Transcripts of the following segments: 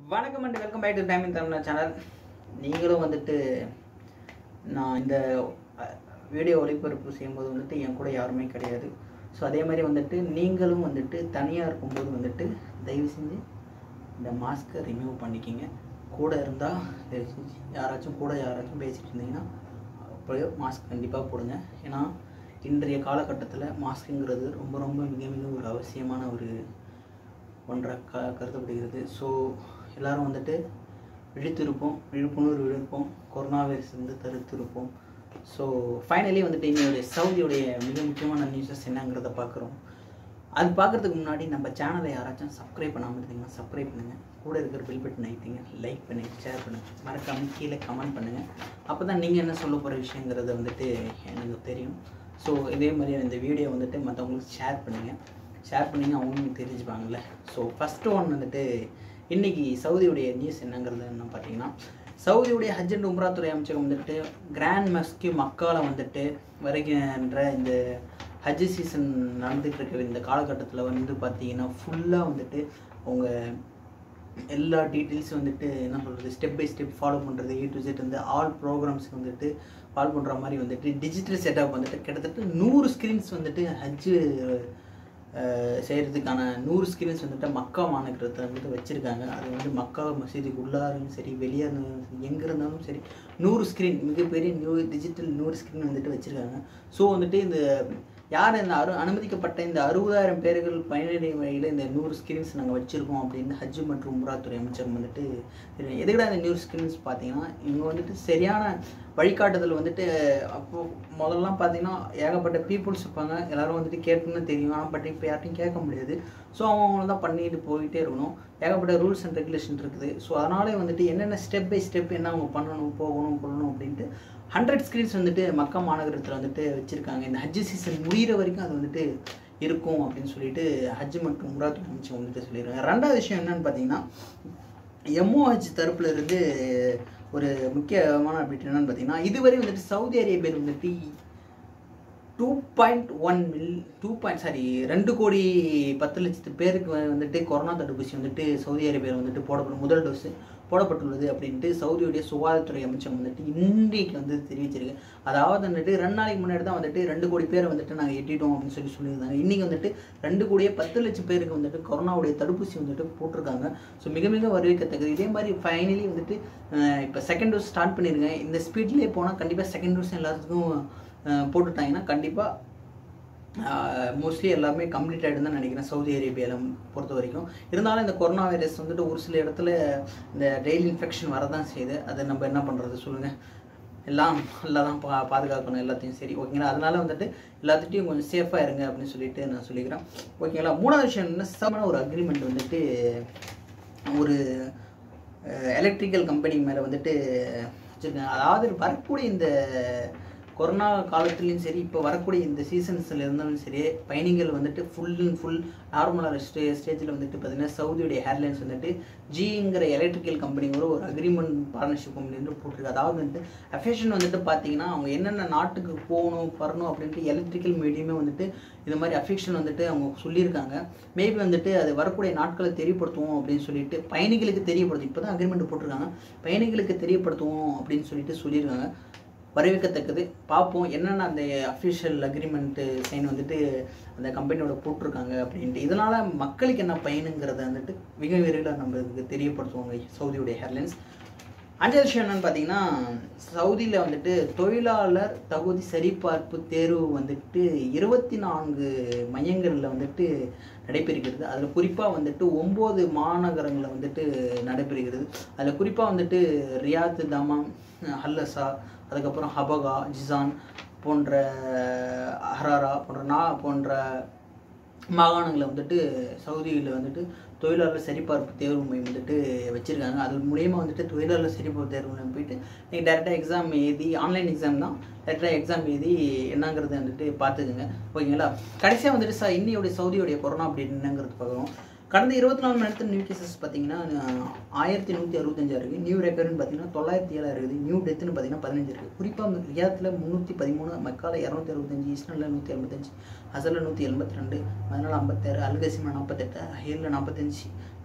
வணக்கம் and welcome back to timing Tamil channel நீங்களும் வந்துட்டு நான் இந்த வீடியோ ஒளிபரப்பு செய்யும்போது வந்துட்டு என் கூட யாருமே கிடையாது ஸோ அதே மாதிரி வந்துட்டு நீங்களும் வந்துட்டு தனியாக இருக்கும்போது வந்துட்டு தயவு செஞ்சு இந்த மாஸ்க்கை ரிமூவ் பண்ணிக்கிங்க கூட இருந்தால் தயவு செஞ்சு யாராச்சும் கூட யாராச்சும் பேசிகிட்டு இருந்தீங்கன்னா அப்போயோ மாஸ்க் கண்டிப்பாக போடுங்க ஏன்னா இன்றைய காலகட்டத்தில் மாஸ்க்குங்கிறது ரொம்ப ரொம்ப மிக மிக ஒரு அவசியமான ஒரு ஒன்றாக க கருதப்படுகிறது ஸோ எல்லாரும் வந்துட்டு விழித்திருப்போம் விழிப்புணர்வு விழிப்போம் கொரோனா வைரஸ் வந்து தடுத்திருப்போம் ஸோ ஃபைனலி வந்துட்டு இன்னையோடைய சவுதியோடைய மிக முக்கியமான நியூஸஸ் என்னங்கிறத பார்க்குறோம் அது பார்க்குறதுக்கு முன்னாடி நம்ம சேனலை யாராச்சும் சப்ஸ்கிரைப் பண்ணாமல் இருந்தீங்கன்னா சப்ஸ்கிரைப் பண்ணுங்கள் கூட இருக்கிற பில் பட்டன் ஐத்திங்க லைக் பண்ணுங்கள் ஷேர் பண்ணுங்கள் மறக்காமல் கீழே கமெண்ட் பண்ணுங்கள் அப்போ தான் நீங்கள் என்ன சொல்ல போகிற விஷயங்கிறத வந்துட்டு எனக்கு தெரியும் ஸோ இதே மாதிரி இந்த வீடியோ வந்துட்டு மற்றவங்களுக்கு ஷேர் பண்ணுங்கள் ஷேர் பண்ணிங்க அவங்களும் தெரிஞ்சுப்பாங்கல்ல ஸோ ஃபஸ்ட்டு ஒன் வந்துட்டு இன்றைக்கி சவுதியுடைய நியூஸ் என்னங்கிறது என்ன பார்த்தீங்கன்னா சவுதியுடைய ஹஜ் அண்ட் உம்ரா துறை அமைச்சகம் வந்துட்டு கிராண்ட் மஸ்கி மக்கால வந்துட்டு வருகின்ற இந்த ஹஜ் சீசன் நடந்துகிட்டு இருக்கிற இந்த காலகட்டத்தில் வந்து பார்த்தீங்கன்னா ஃபுல்லாக வந்துட்டு அவங்க எல்லா டீட்டெயில்ஸும் வந்துட்டு என்ன சொல்கிறது ஸ்டெப் பை ஸ்டெப் ஃபாலோ பண்ணுறது ஏ டு செட் வந்து ஆல் ப்ரோக்ராம்ஸ் வந்துட்டு ஃபாலோ பண்ணுற மாதிரி வந்துட்டு டிஜிட்டல் செட்டப் வந்துட்டு கிட்டத்தட்ட நூறு ஸ்க்ரீன்ஸ் வந்துட்டு ஹஜ்ஜு செய்கிறதுக்கான நூறு ஸ்க்ரீன்ஸ் வந்துட்டு மக்கா மாநகரத்தில் வந்துட்டு வச்சுருக்காங்க அது வந்து மக்கா மசீதிக்கு உள்ளாரும் சரி வெளியே இருந்தாலும் சரி எங்கே இருந்தாலும் சரி நூறு ஸ்க்ரீன் மிகப்பெரிய நியூ டிஜிட்டல் நூறு ஸ்க்ரீன் வந்துட்டு வச்சுருக்காங்க ஸோ வந்துட்டு இந்த யார் இந்த அரு அனுமதிக்கப்பட்ட இந்த அறுபதாயிரம் பேர்கள் பயனடை வகையில் இந்த நூறு ஸ்க்ரீன்ஸ் நாங்கள் வச்சுருக்கோம் அப்படின்னு ஹஜ் மற்றும் உம்ராத்துறை அமைச்சர் வந்துட்டு தெரியும் எதுக்கடா இந்த நூறு ஸ்க்ரீன்ஸ் பார்த்தீங்கன்னா இவங்க வந்துட்டு சரியான வழிகாட்டுதல் வந்துட்டு அப்போது முதல்லாம் பார்த்தீங்கன்னா ஏகப்பட்ட பீப்புள்ஸ் இருப்பாங்க எல்லாரும் வந்துட்டு கேட்டுன்னு தெரியும் ஆனால் பட் இப்போ யார்ட்டையும் கேட்க முடியாது ஸோ அவங்க தான் பண்ணிட்டு போயிட்டே இருக்கணும் ஏகப்பட்ட ரூல்ஸ் அண்ட் ரெகுலேஷன் இருக்குது ஸோ அதனாலே வந்துட்டு என்னென்ன ஸ்டெப் பை ஸ்டெப் என்ன அவங்க பண்ணணும் போகணும் கொள்ளணும் அப்படின்ட்டு ஹண்ட்ரட் ஸ்க்ரீன்ஸ் வந்துட்டு மக்கா மாநகரத்தில் வந்துட்டு வச்சுருக்காங்க இந்த ஹஜ் சீசன் முடிகிற வரைக்கும் அது வந்துட்டு இருக்கும் அப்படின்னு சொல்லிட்டு ஹஜ் மற்றும் உம்ராத்துறை அமைச்சர் வந்துட்டு சொல்லிடுறாங்க ரெண்டாவது விஷயம் என்னன்னு பார்த்தீங்கன்னா எம்ஓஹெச் தரப்புல இருந்து ஒரு முக்கியமான அப்டேட் என்னன்னு பார்த்தீங்கன்னா இதுவரை வந்துட்டு சவுதி அரேபியாவில் வந்துட்டு two point one mil two point sorry ரெண்டு கோடி பத்து லட்சத்து பேருக்கு வந்துட்டு கொரோனா தடுப்பூசி வந்துட்டு சவுதி அரேபியாவில் வந்துட்டு போடப்படும் முதல் டோஸு போடப்பட்டுள்ளது அப்படின்ட்டு சவுதியுடைய சுகாதாரத்துறை அமைச்சகம் வந்துட்டு இன்றைக்கு வந்து தெரிவிச்சிருக்கு அதாவது வந்துட்டு ரெண்டு நாளைக்கு முன்னாடி தான் வந்துட்டு ரெண்டு கோடி பேரை வந்துட்டு நாங்கள் எட்டிட்டோம் அப்படின்னு சொல்லி சொல்லியிருந்தாங்க இன்றைக்கி வந்துட்டு ரெண்டு கோடியே பத்து லட்சம் பேருக்கு வந்துட்டு கொரோனாவுடைய தடுப்பூசி வந்துட்டு போட்டிருக்காங்க ஸோ மிக மிக வரவேற்கத்தக்கது இதே மாதிரி ஃபைனலி வந்துட்டு இப்போ செகண்ட் டோஸ் ஸ்டார்ட் பண்ணியிருக்கேன் இந்த ஸ்பீட்லேயே போனால் கண்டிப்பாக செகண்ட் டோஸ் எல்லாத்துக்கும் போட்டுட்டாங்கன்னா கண்டிப்பாக மோஸ்ட்லி எல்லாமே கம்ப்ளீட் ஆகிடும் தான் நினைக்கிறேன் சவுதி அரேபியாவில் பொறுத்த வரைக்கும் இருந்தாலும் இந்த கொரோனா வைரஸ் வந்துட்டு ஒரு சில இடத்துல இந்த டெய்லி இன்ஃபெக்ஷன் வரதான் செய்யுது அதை நம்ம என்ன பண்ணுறது சொல்லுங்கள் எல்லாம் நல்லா தான் பா பாதுகாக்கணும் எல்லாத்தையும் சரி ஓகேங்களா அதனால வந்துட்டு எல்லாத்துட்டையும் கொஞ்சம் சேஃபாக இருங்க அப்படின்னு சொல்லிட்டு நான் சொல்லிக்கிறேன் ஓகேங்களா மூணாவது விஷயம் என்ன சமான ஒரு அக்ரிமெண்ட் வந்துட்டு ஒரு எலக்ட்ரிக்கல் கம்பெனி மேலே வந்துட்டு வச்சுருக்காங்க அதாவது வரக்கூடிய இந்த கொரோனா காலத்துலேயும் சரி இப்போ வரக்கூடிய இந்த சீசன்ஸில் இருந்தாலும் சரி பயணிகள் வந்துட்டு ஃபுல் அண்ட் ஃபுல் நார்மலான ஸ்டே ஸ்டேஜில் வந்துட்டு பார்த்தீங்கன்னா சவுதியுடைய ஏர்லைன்ஸ் வந்துட்டு ஜிங்கிற எலக்ட்ரிக்கல் கம்பெனிங்கிற ஒரு அக்ரிமெண்ட் பார்ட்னர்ஷிப் கம்பெனி வந்து போட்டிருக்கு அதாவது வந்துட்டு அஃபேஷன் வந்துட்டு பார்த்தீங்கன்னா அவங்க என்னென்ன நாட்டுக்கு போகணும் வரணும் அப்படின்ட்டு எலக்ட்ரிக்கல் மீடியமே வந்துட்டு இது மாதிரி அஃபெக்ஷன் வந்துட்டு அவங்க சொல்லியிருக்காங்க மேபி வந்துட்டு அது வரக்கூடிய நாட்களை தெரியப்படுத்துவோம் அப்படின்னு சொல்லிட்டு பயணிகளுக்கு தெரியப்படுத்தும் இப்போ தான் அக்ரிமெண்ட் போட்டிருக்காங்க பயணிகளுக்கு தெரியப்படுத்துவோம் அப்படின்னு சொல்லிட்டு சொல்லியிருக்காங்க வரவேற்கத்தக்கது பார்ப்போம் என்னென்ன அந்த அஃபிஷியல் அக்ரிமெண்ட்டு சைன் வந்துட்டு அந்த கம்பெனியோட போட்டிருக்காங்க அப்படின்ட்டு இதனால் மக்களுக்கு என்ன பயனுங்கிறத வந்துட்டு மிக விரைவில் நம்மளுக்கு தெரியப்படுத்துவாங்க சவுதியுடைய ஏர்லைன்ஸ் அஞ்சாவது விஷயம் என்னன்னு பார்த்தீங்கன்னா சவுதியில் வந்துட்டு தொழிலாளர் தகுதி சரிபார்ப்பு தேர்வு வந்துட்டு இருபத்தி நான்கு மையங்களில் வந்துட்டு நடைபெறுகிறது அதில் குறிப்பாக வந்துட்டு ஒம்பது மாநகரங்களில் வந்துட்டு நடைபெறுகிறது அதில் குறிப்பாக வந்துட்டு ரியாத் தமாம் ஹல்லசா அதுக்கப்புறம் ஹபகா ஜிசான் போன்ற ஹராரா போன்ற நா போன்ற மாகாணங்களை வந்துட்டு சவுதியில் வந்துட்டு தொழிலாளர் சரிபார்ப்பு தேர்வு மையம் வந்துட்டு வச்சுருக்காங்க அது மூலியமாக வந்துட்டு தொழிலாளர் சரிபார்ப்பு தேர்வு மையம் போயிட்டு நீங்கள் டேரெக்டாக எக்ஸாம் எழுதி ஆன்லைன் எக்ஸாம் தான் டேரெக்டாக எக்ஸாம் எழுதி என்னங்கிறத வந்துட்டு பார்த்துக்குங்க ஓகேங்களா கடைசியாக வந்துட்டு ச இன்னையோடைய சவுதியோடைய கொரோனா அப்படி என்னங்கிறது பார்க்குறோம் கடந்த இருபத்தி நாலு மணி நேரத்தில் நியூ கேசஸ் பார்த்தீங்கன்னா ஆயிரத்தி நூற்றி அறுபத்தஞ்சா இருக்குது நியூ ரெக்கர்டுன்னு பார்த்தீங்கன்னா தொள்ளாயிரத்தி ஏழாக இருக்குது நியூ டெத்துன்னு பார்த்தீங்கன்னா பதினஞ்சு இருக்குது குறிப்பாக ரியாத்தில் முந்நூற்றி பதிமூணு மக்கால இரநூத்தி அறுபத்தஞ்சு ஈஸ்டனில் நூற்றி எண்பத்தஞ்சு அசலில் நூற்றி எண்பத்தி ரெண்டு அதனால் ஐம்பத்தாறு அல்கசிமா நாற்பத்தெட்டு ஹேலில் நாற்பத்தஞ்சு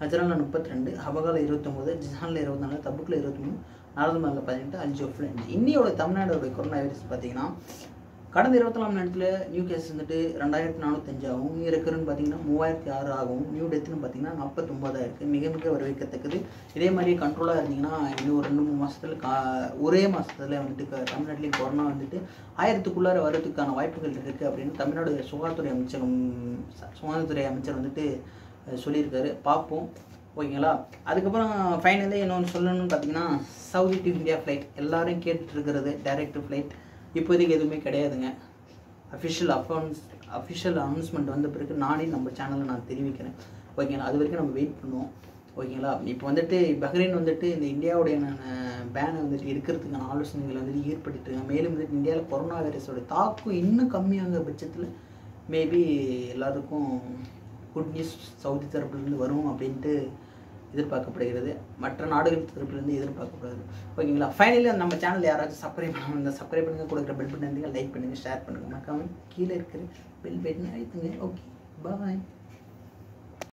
அஜரானில் முப்பத்தி ரெண்டு ஹபகால இருபத்தொம்போது ஜிஹானில் இருபத்தி நாலு தபுக்கில் இருபத்தி மூணு நாலு பதினெட்டு அல்ஜோஃபில் அஞ்சு இன்னையோட தமிழ்நாடோட கொரோனா வைரஸ் பார்த்தீங்கன்னா கடந்த இருபத்தி நாலு மணி நேரத்தில் நியூ கேஸ் வந்துட்டு ரெண்டாயிரத்தி நானூத்தஞ்சாகவும் நியூ ரெக்கர்னு பார்த்தீங்கன்னா மூவாயிரத்தி ஆறு ஆகும் நியூ டெத்துன்னு பார்த்தீங்கன்னா நாற்பத்தொம்பதாக இருக்குது மிக மிக வரவேற்கத்தக்கது இதே மாதிரி கண்ட்ரோலாக இருந்தீங்கன்னா இன்னும் ஒரு ரெண்டு மூணு மாதத்துல கா ஒரே மாதத்துல வந்துட்டு க- தமிழ்நாட்டிலையும் கொரோனா வந்துட்டு ஆயிரத்துக்குள்ளார வர்றதுக்கான வாய்ப்புகள் இருக்குது அப்படின்னு தமிழ்நாடு சுகாதாரத்துறை அமைச்சகம் ச- சுகாதாரத்துறை அமைச்சர் வந்துட்டு அஹ், சொல்லியிருக்காரு பார்ப்போம் ஓகேங்களா அதுக்கப்புறம் ஃபைனலி இன்னொன்று சொல்லணும்னு பார்த்தீங்கன்னா சவுதி டு இந்தியா ஃப்ளைட் எல்லாரும் கேட்டுட்டு இருக்கிறது டைரக்ட் ஃப்ளைட் இப்போதைக்கு எதுவுமே கிடையாதுங்க அஃபிஷியல் அக்கௌண்ட்ஸ் அஃபிஷியல் அனௌன்ஸ்மெண்ட் வந்த பிறகு நானே நம்ம சேனலில் நான் தெரிவிக்கிறேன் ஓகேங்களா அது வரைக்கும் நம்ம வெயிட் பண்ணுவோம் ஓகேங்களா இப்போ வந்துட்டு பஹ்ரைன் வந்துட்டு இந்த இந்தியாவுடைய பேனை வந்துட்டு இருக்கிறதுக்கான ஆலோசனைகள் வந்துட்டு ஏற்படுத்திட்டு இருக்காங்க மேலும் வந்துட்டு இந்தியாவில் கொரோனா வைரஸோட தாக்கம் இன்னும் கம்மியாக பட்சத்தில் மேபி எல்லாருக்கும் குட் நியூஸ் சவுதி தரப்புலேருந்து வரும் அப்படின்ட்டு எதிர்பார்க்கப்படுகிறது மற்ற நாடுகள் தரப்புலேருந்து எதிர்பார்க்கப்படுகிறது ஓகேங்களா ஃபைனலி நம்ம சேனல் யாராச்சும் சப்ஸ்கிரைப் பண்ணாமல் இருந்தால் சப்ஸ்கிரைப் பண்ணுங்க கொடுக்குற பெல் பட்டன் லைக் பண்ணுங்கள் ஷேர் பண்ணுங்கள் மறக்காம கீழே இருக்கிற பெல் பட்டன் அழுத்துங்க ஓகே பாய்